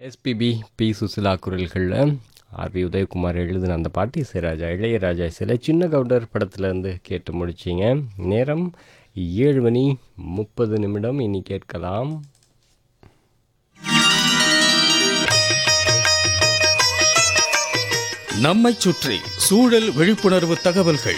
SPB B Susheela குரல்களில் RV Udhayakumar எழுதின அந்த பாட்டு இசைராஜா இளையராஜா சில சின்ன கவுண்டர் படத்துலேருந்து கேட்டு முடிச்சிங்க நேரம் ஏழு மணி முப்பது நிமிடம் இனி கேட்கலாம் நம்மைச் சுற்றி சூழல் விழிப்புணர்வு தகவல்கள்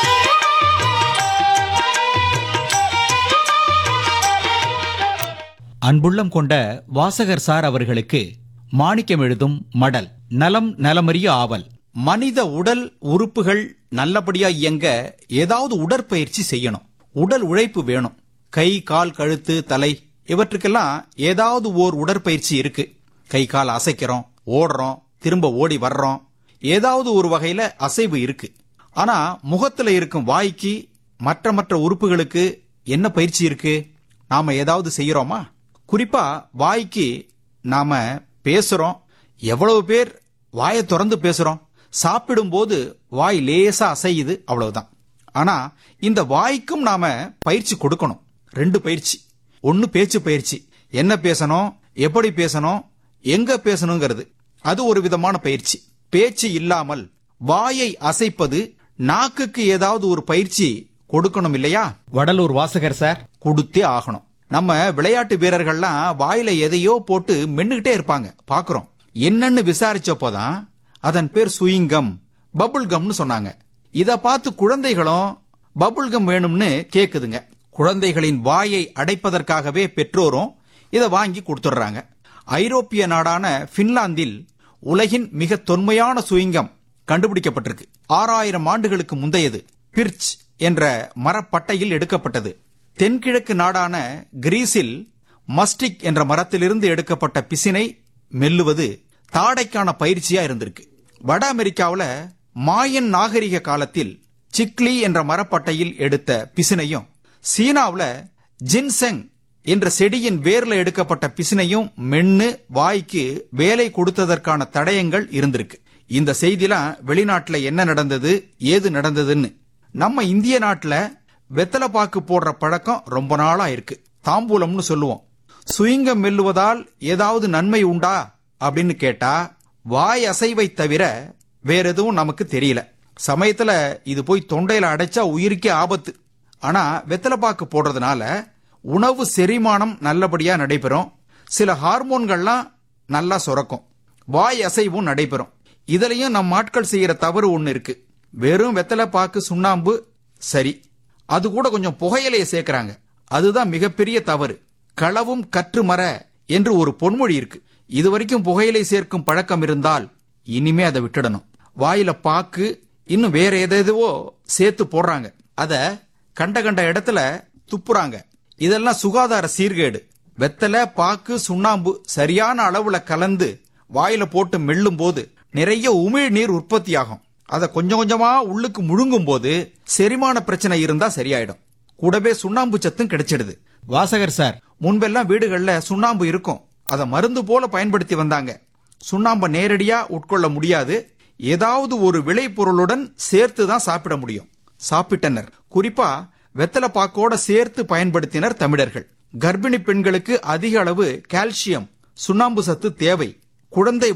அன்புள்ளம் கொண்ட வாசகர் சார் அவர்களுக்கு மாணிக்கம் எழுதும் மடல் நலம் நலமறிய ஆவல் மனித உடல் உறுப்புகள் நல்லபடியா இயங்க ஏதாவது உடற்பயிற்சி செய்யணும் உடல் உழைப்பு வேணும் கை கால் கழுத்து தலை இவற்றுக்கெல்லாம் ஏதாவது ஓர் உடற்பயிற்சி இருக்கு கை கால் அசைக்கிறோம் ஓடுறோம் திரும்ப ஓடி வர்றோம் ஏதாவது ஒரு வகையில அசைவு இருக்கு ஆனா முகத்துல இருக்கும் வாய்க்கு மற்ற மற்ற உறுப்புகளுக்கு என்ன பயிற்சி இருக்கு நாம ஏதாவது செய்யறோமா குறிப்பா வாய்க்கு நாம பேசுறோம் எவ்வளவு பேர் வாயை திறந்து பேசுறோம் சாப்பிடும்போது வாய் லேசா அசையுது அவ்வளவுதான் ஆனா இந்த வாய்க்கும் நாம பயிற்சி கொடுக்கணும் ரெண்டு பயிற்சி ஒன்னு பேச்சு பயிற்சி என்ன பேசணும் எப்படி பேசணும் எங்க பேசணுங்கிறது அது ஒரு விதமான பயிற்சி பேச்சு இல்லாமல் வாயை அசைப்பது நாக்குக்கு ஏதாவது ஒரு பயிற்சி கொடுக்கணும் இல்லையா வடலூர் வாசகர் சார் கொடுத்தே ஆகணும் நம்ம விளையாட்டு வீரர்கள்லாம் வாயில எதையோ போட்டு மென்னுகிட்டே இருப்பாங்க பாக்குறோம் என்னன்னு விசாரிச்சப்போதான் அதன் பேர் சுயிங்கம் பபுள் கம்னு சொன்னாங்க இத பார்த்து குழந்தைகளும் பபுள் கம் வேணும்னு கேக்குதுங்க குழந்தைகளின் வாயை அடைப்பதற்காகவே பெற்றோரும் இத வாங்கி கொடுத்துடுறாங்க ஐரோப்பிய நாடான பின்லாந்தில் உலகின் மிக தொன்மையான சுயிங்கம் கண்டுபிடிக்கப்பட்டிருக்கு ஆறாயிரம் ஆண்டுகளுக்கு முந்தையது பிர்ச் என்ற மரப்பட்டையில் எடுக்கப்பட்டது தென்கிழக்கு நாடான கிரீஸில் மஸ்டிக் என்ற மரத்திலிருந்து எடுக்கப்பட்ட பிசினை மெல்லுவது தாடைக்கான பயிற்சியா இருந்திருக்கு வட அமெரிக்காவுல மாயன் நாகரிக காலத்தில் சிக்லி என்ற மரப்பட்டையில் எடுத்த பிசினையும் சீனாவுல ஜின்செங் என்ற செடியின் வேர்ல எடுக்கப்பட்ட பிசினையும் மென்னு வாய்க்கு வேலை கொடுத்ததற்கான தடயங்கள் இருந்திருக்கு இந்த செய்திலாம் வெளிநாட்டுல என்ன நடந்தது ஏது நடந்ததுன்னு நம்ம இந்திய நாட்டுல வெத்தலை பாக்கு போடுற பழக்கம் ரொம்ப நாளா இருக்கு தாம்பூலம்னு சொல்லுவோம் சுயிங்கம் மெல்லுவதால் ஏதாவது நன்மை உண்டா அப்படின்னு கேட்டா வாய் அசைவை தவிர வேற எதுவும் நமக்கு தெரியல சமயத்துல இது போய் தொண்டையில அடைச்சா உயிருக்கே ஆபத்து ஆனா வெத்தலை பாக்கு போடுறதுனால உணவு செரிமானம் நல்லபடியா நடைபெறும் சில ஹார்மோன்கள்லாம் நல்லா சுரக்கும் வாய் அசைவும் நடைபெறும் இதுலயும் நம் ஆட்கள் செய்யற தவறு ஒண்ணு இருக்கு வெறும் வெத்தலை பாக்கு சுண்ணாம்பு சரி அது கூட கொஞ்சம் புகையிலைய சேர்க்கறாங்க அதுதான் மிகப்பெரிய தவறு களவும் கற்று மர என்று ஒரு பொன்மொழி இருக்கு இது வரைக்கும் புகையிலை சேர்க்கும் பழக்கம் இருந்தால் இனிமே அதை விட்டுடணும் வாயில பாக்கு இன்னும் வேற எதேதோ சேர்த்து போடுறாங்க அத கண்ட கண்ட இடத்துல துப்புறாங்க இதெல்லாம் சுகாதார சீர்கேடு வெத்தலை பாக்கு சுண்ணாம்பு சரியான அளவுல கலந்து வாயில போட்டு மெல்லும் போது நிறைய உமிழ் நீர் உற்பத்தி ஆகும் அதை கொஞ்சம் கொஞ்சமா உள்ளுக்கு முழுங்கும் போது செரிமான பிரச்சனை இருந்தா சரியாயிடும் கூடவே சுண்ணாம்பு சத்தும் கிடைச்சிடுது வாசகர் சார் முன்பெல்லாம் வீடுகள்ல சுண்ணாம்பு இருக்கும் அதை மருந்து போல பயன்படுத்தி வந்தாங்க சுண்ணாம்பை நேரடியா உட்கொள்ள முடியாது ஏதாவது ஒரு விளைபொருளுடன் சேர்த்து தான் சாப்பிட முடியும் சாப்பிட்டனர் குறிப்பா வெத்தலை பாக்கோட சேர்த்து பயன்படுத்தினர் தமிழர்கள் கர்ப்பிணி பெண்களுக்கு அதிக அளவு கால்சியம் சுண்ணாம்பு சத்து தேவை குழந்தை